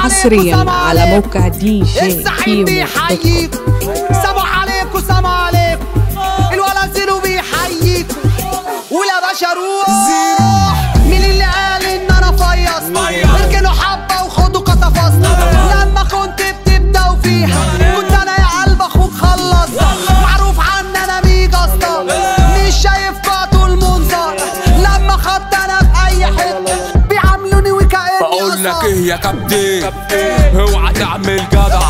حصريا على موقع دي جي الزعيم كيمو دوت كوم. بيحييكم سلام عليكم سلام عليكم الولد زيرو بيحييكم ولا باشا روح مين اللي قال ان انا فيص اركنوا حبه وخدوا قطفص لما كنت بتبداوا فيها كنت انا يا قلب اخوك خلص معروف عني انا ميجا اسطى مش شايف قاطو المنظر لما خدت انا في اي حته بيعاملوني وكاني بقول لك أصاب. ايه يا كابتن اوعى تعمل جدع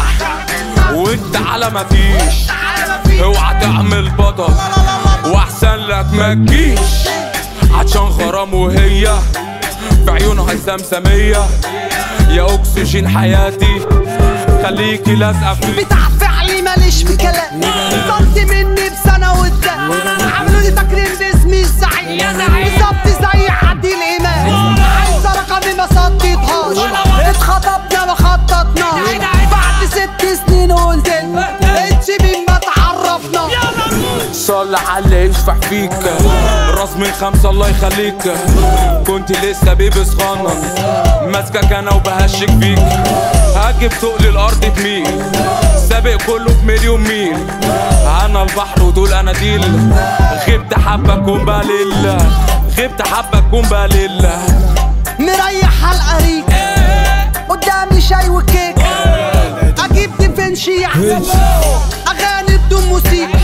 وانت على ما فيش اوعى تعمل بطل واحسن لك ما تجيش عشان غرام وهي في عيونها السمسمية يا اكسجين حياتي خليكي لازقة في بتاع فعلي ماليش في كلام صرت مني بسنة قدام عملوا لي تكريم باسمي الزعيم بالظبط زي عادل امام عايزة رقمي ما صديتهاش اتخطبنا ما خططناش بعد ست سنين قلت اتش مين ما تعرفنا صلي على اللي يشفع فيك راس من خمسة الله يخليك كنت لسه بيبي صغنن ماسكك انا وبهشك فيك هجيب تقل الارض تميل سابق كله في مليون ميل انا البحر ودول اناديل غبت حبة كون بليل غبت حبة كون بليل مريح على القريب قدامي شاي وكيك اجيب ديفنشي احسن اغاني بدون موسيقى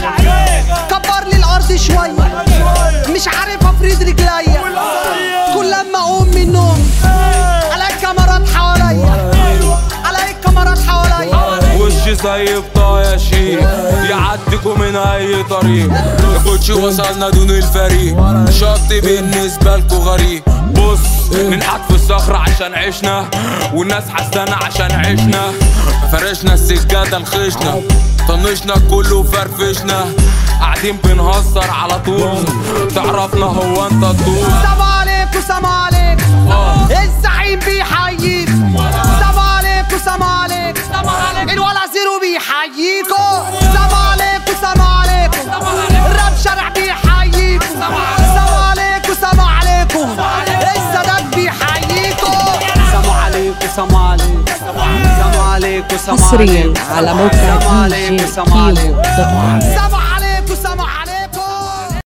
كبر لي الارض شويه مش عارف افرد رجليا كل لما اقوم من النوم الاقي كاميرات حواليا الاقي كاميرات حواليا وشي زي بطايا شيك يعدكوا من اي طريق كوتشي وصلنا دون الفريق شط بالنسبة لكوا غريب بص ننحت في الصخرة عشان عشنا والناس حسنا عشان عشنا فرشنا السجادة الخشنا طنشنا كله فرفشنا قاعدين بنهزر على طول تعرفنا هو انت الطول سلام عليكم سلام عليكم الزعيم بيحييكم سلام عليكم سلام عليكم الولا زيرو بيحييكم سلام عليكم سلام عليكم الراب شارع بيحييكم سلام عليكم سلام عليكم السادات بيحييكم سلام عليكم سلام عليكم سلام عليكم سلام حصريا عليكم على موقع سلام دي عليكم جي سلام كيمو عليكم دوت كوم. سلام